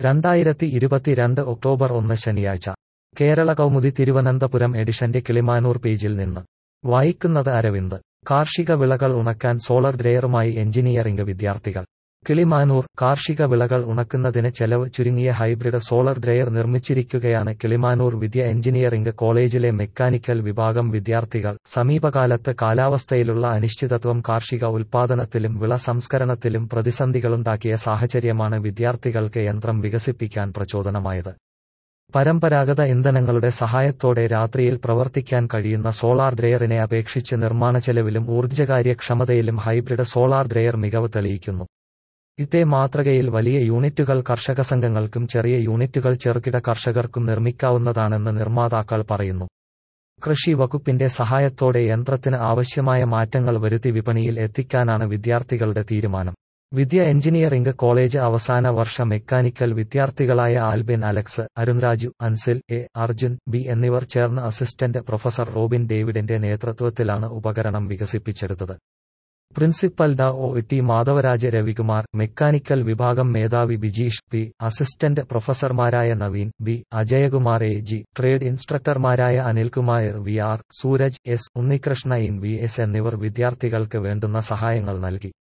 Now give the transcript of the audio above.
രണ്ടായിരത്തി ഇരുപത്തിരണ്ട് ഒക്ടോബർ ഒന്ന് ശനിയാഴ്ച കേരള കൗമുദി തിരുവനന്തപുരം എഡിഷന്റെ കിളിമാനൂർ പേജിൽ നിന്ന് വായിക്കുന്നത് അരവിന്ദ് കാർഷിക വിളകൾ ഉണക്കാൻ സോളർ ഡ്രെയറുമായി എഞ്ചിനീയറിംഗ് വിദ്യാർത്ഥികൾ കിളിമാനൂർ കാർഷിക വിളകൾ ഉണക്കുന്നതിന് ചെലവ് ചുരുങ്ങിയ ഹൈബ്രിഡ് സോളർ ഡ്രെയർ നിർമ്മിച്ചിരിക്കുകയാണ് കിളിമാനൂർ വിദ്യ എഞ്ചിനീയറിംഗ് കോളേജിലെ മെക്കാനിക്കൽ വിഭാഗം വിദ്യാർത്ഥികൾ സമീപകാലത്ത് കാലാവസ്ഥയിലുള്ള അനിശ്ചിതത്വം കാർഷിക ഉൽപാദനത്തിലും വിള സംസ്കരണത്തിലും പ്രതിസന്ധികളുണ്ടാക്കിയ സാഹചര്യമാണ് വിദ്യാർത്ഥികൾക്ക് യന്ത്രം വികസിപ്പിക്കാൻ പ്രചോദനമായത് പരമ്പരാഗത ഇന്ധനങ്ങളുടെ സഹായത്തോടെ രാത്രിയിൽ പ്രവർത്തിക്കാൻ കഴിയുന്ന സോളാർ ഡ്രെയറിനെ അപേക്ഷിച്ച് നിർമ്മാണ ചെലവിലും ഊർജ്ജകാര്യക്ഷമതയിലും ഹൈബ്രിഡ് സോളാർ ഡ്രെയർ മികവ് തെളിയിക്കുന്നു ഇതേ മാതൃകയിൽ വലിയ യൂണിറ്റുകൾ കർഷക സംഘങ്ങൾക്കും ചെറിയ യൂണിറ്റുകൾ ചെറുകിട കർഷകർക്കും നിർമ്മിക്കാവുന്നതാണെന്ന് നിർമ്മാതാക്കൾ പറയുന്നു കൃഷി വകുപ്പിന്റെ സഹായത്തോടെ യന്ത്രത്തിന് ആവശ്യമായ മാറ്റങ്ങൾ വരുത്തി വിപണിയിൽ എത്തിക്കാനാണ് വിദ്യാർത്ഥികളുടെ തീരുമാനം വിദ്യ എഞ്ചിനീയറിംഗ് കോളേജ് അവസാന വർഷ മെക്കാനിക്കൽ വിദ്യാർത്ഥികളായ ആൽബിൻ അലക്സ് അരുൺരാജു അൻസിൽ എ അർജുൻ ബി എന്നിവർ ചേർന്ന് അസിസ്റ്റന്റ് പ്രൊഫസർ റോബിൻ ഡേവിഡിന്റെ നേതൃത്വത്തിലാണ് ഉപകരണം വികസിപ്പിച്ചെടുത്തത് പ്രിൻസിപ്പൽ ഡ O T Madhavaraj Ravikumar mechanical വിഭാഗം മേധാവി ബിജീഷ് പി അസിസ്റ്റന്റ് പ്രൊഫസർമാരായ Naveen B Ajayakumar A G trade ഇൻസ്ട്രക്ടർമാരായ Anilkumar V R Sooraj S Unnikrishnan V S എന്നിവർ വിദ്യാർത്ഥികൾക്ക് വേണ്ടുന്ന സഹായങ്ങൾ നൽകി